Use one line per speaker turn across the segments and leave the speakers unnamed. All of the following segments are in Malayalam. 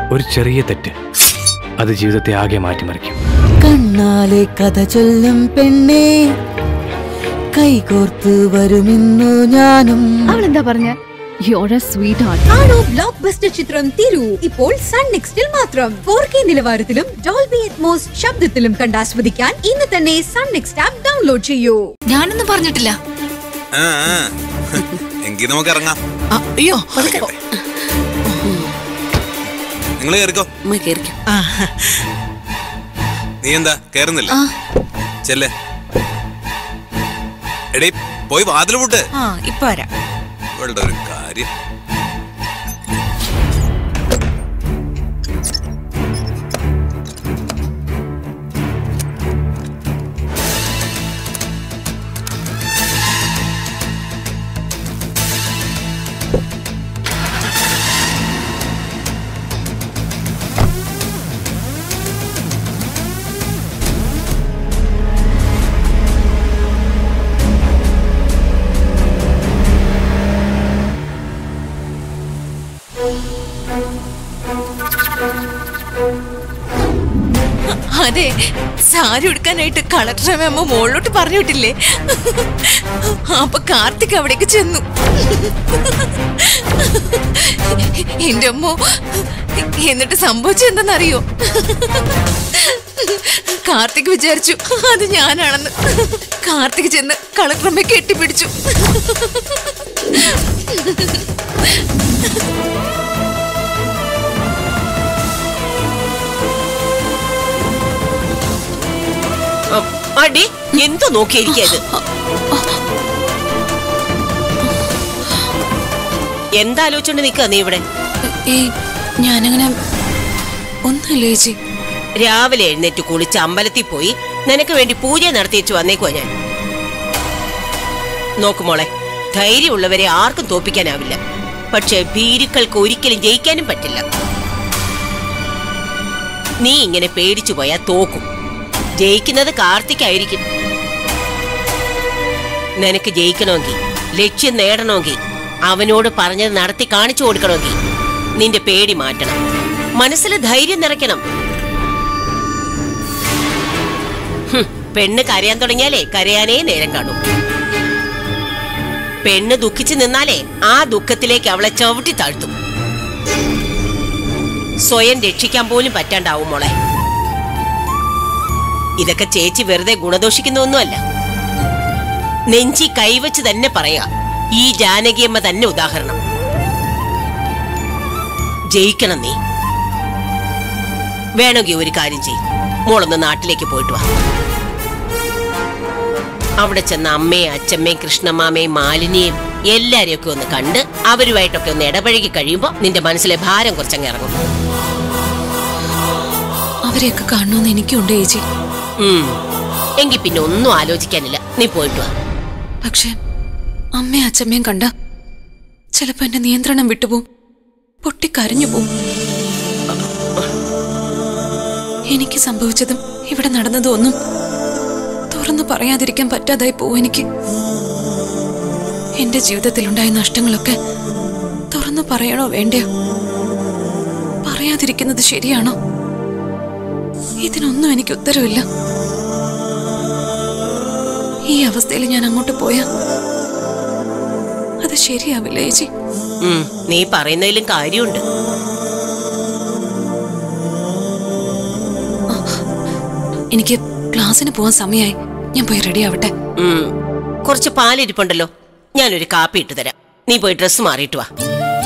ഒരു ചെറിയ തെറ്റ് അത് ജീവിതത്തെ ആകെ മാറ്റിമറിക്കും
കണ്ണാലെ കഥ ചൊല്ലും പെണ്ണേ കൈകോർത്ത് വരുമിന്നു ഞാനും
അവളെന്താ പറഞ്ഞ യോർ സ്വീറ്റ് ഹാർട്ട്
ആണോ ബ്ലോക്ക് ബസ്റ്റർ ചിത്രം തിരു ഇപ്പോൾ സൺ നെക്സ്റ്റിൽ മാത്രം ഫോർ കെ നിലവാരത്തിലും ഡോൾബി അറ്റ്മോസ് ശബ്ദത്തിലും കണ്ടാസ്വദിക്കാൻ ഇന്ന് തന്നെ സൺ നെക്സ്റ്റ് ആപ്പ് ഡൗൺലോഡ് ചെയ്യൂ
ഞാനൊന്നും പറഞ്ഞിട്ടില്ല
ആ, ആ. എങ്കിൽ നമുക്ക് ഇറങ്ങാം
അ- അയ്യോ
നിങ്ങൾ കേറിക്കോ നീ എന്താ കേറുന്നില്ല ചെല്ലേ എടീ പോയി വാതിൽ പൂട്ട്
ആ ഇപ്പൊ വരാം
ഇവളുടെ ഒരു കാര്യം
അതെ സാരി ഉടുക്കാനായിട്ട് കളക്ടർ അമ്മ മുകളിലോട്ട് പറഞ്ഞു വിട്ടില്ലേ അപ്പൊ കാർത്തിക് അവിടേക്ക് ചെന്നു എന്റെ അമ്മോ എന്നിട്ട് സംഭവിച്ചെന്തെന്നറിയോ കാർത്തിക് വിചാരിച്ചു അത് ഞാനാണെന്ന് കാർത്തിക് ചെന്ന് കളക്ടറമ്മ കെട്ടിപ്പിടിച്ചു
അടി എന്തോ നോക്കിയിരിക്കത് എന്താലോചിച്ചോണ്ട് നിക്ക നീ ഇവിടെ
ഏയ് ഞാനങ്ങനെ ഒന്നുമില്ല ചേച്ചി
രാവിലെ എഴുന്നേറ്റ് കുളിച്ച് അമ്പലത്തിൽ പോയി നിനക്ക് വേണ്ടി പൂജ നടത്തിച്ചു വന്നേക്കുവാ ഞാൻ നോക്കുമോളെ ധൈര്യമുള്ളവരെ ആർക്കും തോപ്പിക്കാനാവില്ല പക്ഷെ ഭീരുക്കൾക്ക് ഒരിക്കലും ജയിക്കാനും പറ്റില്ല നീ ഇങ്ങനെ പേടിച്ചു പോയാ തോക്കും ജയിക്കുന്നത് കാർത്തിക്കായിരിക്കും നിനക്ക് ജയിക്കണമെങ്കിൽ ലക്ഷ്യം നേടണമെങ്കിൽ അവനോട് പറഞ്ഞത് നടത്തി കാണിച്ചു കൊടുക്കണമെങ്കിൽ നിന്റെ പേടി മാറ്റണം മനസ്സിൽ ധൈര്യം നിറയ്ക്കണം ഹും, പെണ്ണ് കരയാൻ തുടങ്ങിയാലേ കരയാനേ നേരം കാണും പെണ്ണ് ദുഃഖിച്ചു നിന്നാലേ ആ ദുഃഖത്തിലേക്ക് അവളെ ചവിട്ടി താഴ്ത്തും സ്വയം രക്ഷിക്കാൻ പോലും പറ്റാണ്ടാവും മോളെ ഇതൊക്കെ ചേച്ചി വെറുതെ ഗുണദോഷിക്കുന്നൊന്നുമല്ല നെഞ്ചി കൈവച്ച് തന്നെ പറയാ ഈ ജാനകിയമ്മ തന്നെ ഉദാഹരണം ജയിക്കണം നീ വേണമെങ്കിൽ ഒരു കാര്യം ചെയ്യും മോളൊന്ന് നാട്ടിലേക്ക് പോയിട്ട് വാ അവിടെ ചെന്ന അമ്മയും അച്ഛമ്മയും കൃഷ്ണമാമയും മാലിനിയും എല്ലാരെയൊക്കെ ഒന്ന് കണ്ട് അവരുമായിട്ടൊക്കെ ഒന്ന് ഇടപഴകി കഴിയുമ്പോൾ നിന്റെ മനസ്സിലെ ഭാരം കുറച്ചങ്ങ് ഇറങ്ങും
അവരെയൊക്കെ കാണണമെന്ന് എനിക്കുണ്ട് ചേച്ചി
ഉം. എങ്കി പിന്നെ ഒന്നും ആലോചിക്കാനില്ല നീ പോയിട്ട് വാ
പക്ഷെ അമ്മയും അച്ഛമ്മയും കണ്ട ചിലപ്പോ എന്റെ നിയന്ത്രണം വിട്ടുപോകും പൊട്ടിക്കരഞ്ഞു പോവും എനിക്ക് സംഭവിച്ചതും ഇവിടെ നടന്നതും ഒന്നും തുറന്നു പറയാതിരിക്കാൻ പറ്റാതായി പോവും എനിക്ക് എന്റെ ജീവിതത്തിലുണ്ടായ നഷ്ടങ്ങളൊക്കെ തുറന്നു പറയണോ വേണ്ടയോ പറയാതിരിക്കുന്നത് ശരിയാണോ ഇതിനൊന്നും എനിക്ക് ഉത്തരവില്ല ഈ അവസ്ഥയിൽ ഞാൻ അങ്ങോട്ട് പോയാ അത് ശരിയാവില്ല ചേച്ചി
ഉം. നീ പറയുന്നതിലും കാര്യമുണ്ട്
എനിക്ക് ക്ലാസ്സിന് പോവാൻ സമയമായി ഞാൻ പോയി റെഡി ആവട്ടെ
ഉം. കുറച്ച് പാലിരിപ്പുണ്ടല്ലോ ഞാനൊരു കാപ്പി ഇട്ട് തരാം നീ പോയി ഡ്രസ്സ് മാറിയിട്ട് വാ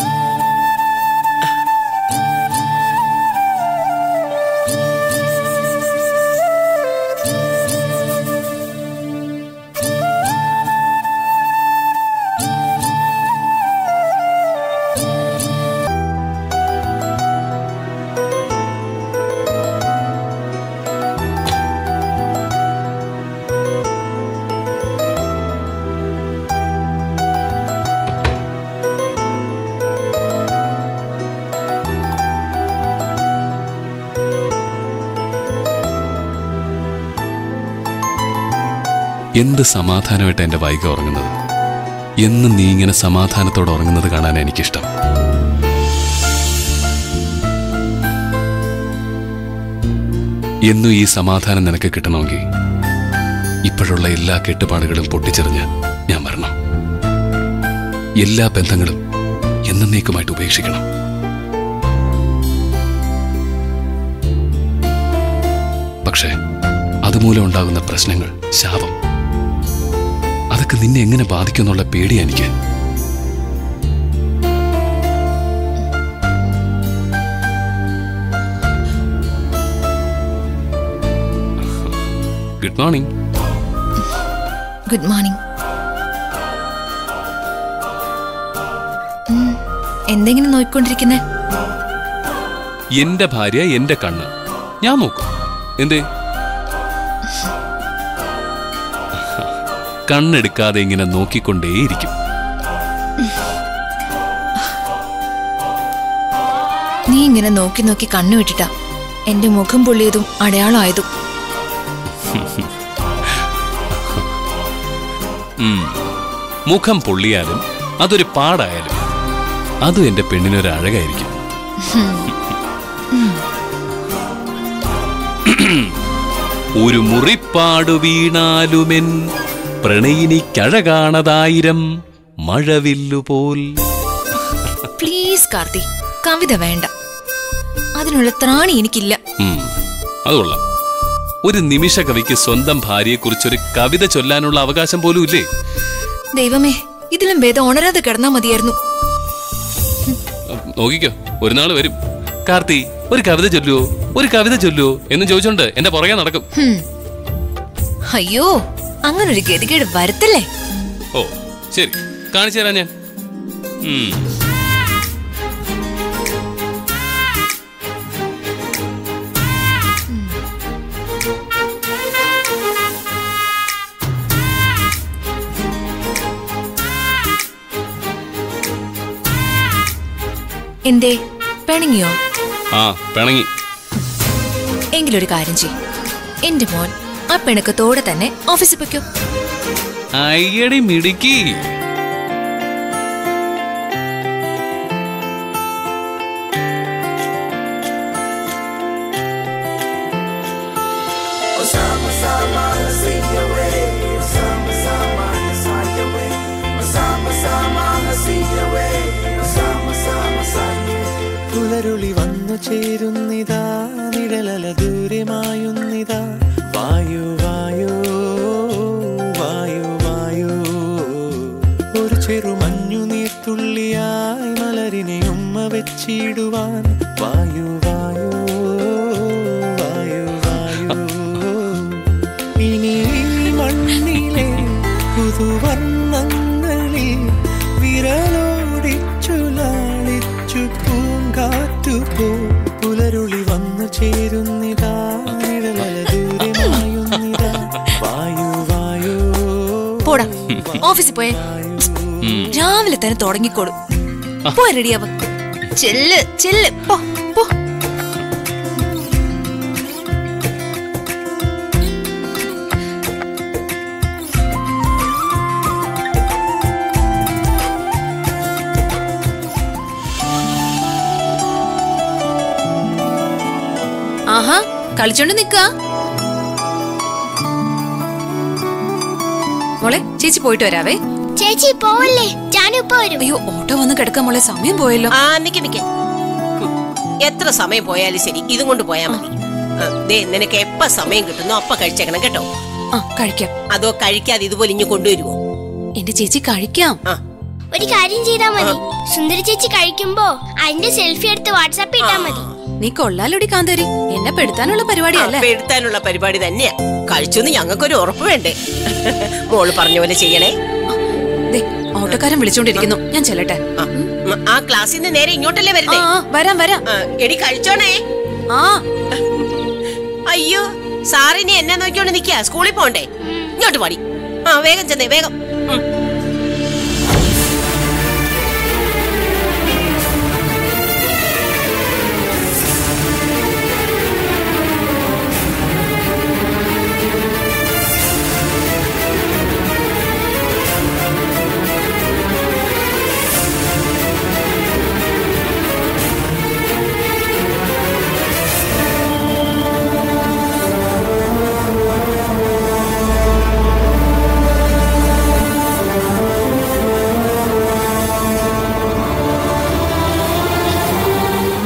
എന്ത് സമാധാനമായിട്ട് എൻ്റെ വൈക ഉറങ്ങുന്നത് എന്നും നീ ഇങ്ങനെ സമാധാനത്തോടെ ഉറങ്ങുന്നത് കാണാൻ എനിക്കിഷ്ടം എന്നും ഈ സമാധാനം നിനക്ക് കിട്ടണമെങ്കിൽ ഇപ്പോഴുള്ള എല്ലാ കെട്ടുപാടുകളും പൊട്ടിച്ചെറിഞ്ഞ് ഞാൻ വരണം എല്ലാ ബന്ധങ്ങളും എന്നേക്കുമായിട്ട് ഉപേക്ഷിക്കണം പക്ഷേ അതുമൂലം ഉണ്ടാകുന്ന പ്രശ്നങ്ങൾ ശാപം അതൊക്കെ നിന്നെ എങ്ങനെ ബാധിക്കുന്നുള്ള പേടിയാ എനിക്ക് ഗുഡ് മോർണിംഗ്
ഗുഡ് മോർണിംഗ് എന്തെങ്കിലും നോക്കിക്കൊണ്ടിരിക്കുന്നേ
എന്റെ ഭാര്യ എന്റെ കണ്ണ് ഞാൻ നോക്കും എന്തേ കണ്ണെടുക്കാതെ ഇങ്ങനെ നോക്കിക്കൊണ്ടേയിരിക്കും
നീ ഇങ്ങനെ നോക്കി നോക്കി കണ്ണു വിട്ടിട്ടാ എന്റെ മുഖം പൊള്ളിയതും അടയാളമായതും
ഉം. മുഖം പൊള്ളിയാലും അതൊരു പാടായാലും അതും എന്റെ പെണ്ണിനൊരു അഴകായിരിക്കും ഒരു മുറിപ്പാടു വീണാലുമെൻ പ്രണയിനിക്കഴകാണതായിരം മഴവില്ലുപോൽ
പ്ലീസ് കാർത്തി കവിത വേണ്ട അതിനുള്ള ത്രാണി എനിക്കില്ല
ഉം, അത് കൊള്ളാം ഒരു നിമിഷ കവിക്ക് സ്വന്തം ഭാര്യയെക്കുറിച്ചൊരു കവിത ചൊല്ലാനുള്ള അവകാശം പോലും ഇല്ലേ
ദൈവമേ ഇതിലും ഭേദം ഉണരാതെ കിടന്നാ മതിയായിരുന്നു
നോക്കിക്കോ ഒരു നാൾ വരും കാർത്തി ഒരു കവിത ചൊല്ലുവോ ഒരു കവിത ചൊല്ലുവോ എന്ന് ചോദിച്ചോണ്ട് എന്റെ പുറകെ നടക്കും
ഹും. അയ്യോ അങ്ങനൊരു ഗതികേട് വരുത്തല്ലേ
ഓ ശരി കാണിച്ചു തരാം ഞാൻ ഉം.
എന്തേ പിണങ്ങിയോ
ആ പിണങ്ങി
എങ്കിലൊരു കാര്യം ചെയ് എന്റെ മോൻ ആ പിണക്കത്തോടെ തന്നെ ഓഫീസിൽ പൊയ്ക്കോ
അയ്യടി മിടുക്കി
പുലരുളി വന്നു ചേരുന്നിതാ നിഴലല ദൂരമായുന്നിതാ വായു വായു വായു വായു ഒരു ചെറു മഞ്ഞു നീർത്തുള്ളിയായി മലരിനെ ഉമ്മ വെച്ചിടുവാൻ വായു വായു വായു വായു ഇനി ഈ മണ്ണിലെ പുതുവർണ്ണങ്ങളിൽ വിരലോടിച്ചു ലാളിച്ചു പൂങ്കാറ്റു പോ പുലരുളി വന്നു ചേരുന്നിതാ നിഴലല ദൂരമായുന്നിതാ വായു വായു
പോടാ ഓഫീസിൽ പോയേ രാവിലെ തന്നെ തുടങ്ങിക്കോളും പോയി റെഡിയാവ ചെല്ല് ചെല്ല് പോ പോ ആഹാ കളിച്ചോണ്ട് നിക്ക മോളെ ചേച്ചി പോയിട്ട് വരാവേ
ചേച്ചി പോവല്ലേ ഞാനിപ്പോ വരും
അയ്യോ ഓട്ടോ വന്ന് കിടക്കാൻ മോളെ സമയം പോയല്ലോ
ആ നിക്ക് നിക്ക് ഉം. എത്ര സമയം പോയാലും ശരി ഇതും കൊണ്ട് പോയാ മതി ആ, ദേ നിനക്ക് എപ്പ സമയം കിട്ടുന്നോ അപ്പ കഴിച്ചേക്കണം കേട്ടോ
ആ കഴിക്കാം
അതോ കഴിക്കാതെ ഇതുപോലെ ഇഞ്ഞു കൊണ്ടുവരുമോ
എന്റെ ചേച്ചി കഴിക്കാം
ആ
ഒരു കാര്യം ചെയ്താ മതി സുന്ദരി ചേച്ചി കഴിക്കുമ്പോ അതിന്റെ സെൽഫി എടുത്ത് വാട്സാപ്പ് ഇട്ടാ മതി
നീ കൊള്ളാലോടി കാന്തേരി എന്നെ പെടുത്താനുള്ള പരിപാടിയല്ലേ
അപ്പൊ എടുത്താനുള്ള പരിപാടി തന്നെയാ കഴിച്ചെന്ന് ഞങ്ങൾക്കൊരു ഉറപ്പ് വേണ്ടേ മോള് പറഞ്ഞ പോലെ ചെയ്യണേ
ദേ ഓട്ടോക്കാരൻ വിളിച്ചോണ്ടിരിക്കുന്നു ഞാൻ ചെല്ലട്ടെ
ആ, ഉം, ആ ക്ലാസ്സിൽ നിന്ന് നേരെ ഇങ്ങോട്ടല്ലേ
ആ
വരുന്നേ
ആ, വരാം വരാം
ആ, എടി കഴിച്ചോണേ
ആ
അയ്യോ സാറിനി എന്നെ നോക്കിയോണ്ട് നിക്കാ സ്കൂളിൽ പോണ്ടേ ഇങ്ങോട്ട് പാടി ആ വേഗം ചെന്നേ വേഗം ഉം.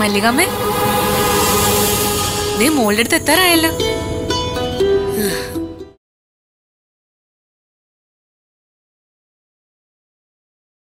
മല്ലികാമ്മേ നീ മോളുടെ അടുത്ത് എത്താറായല്ലോ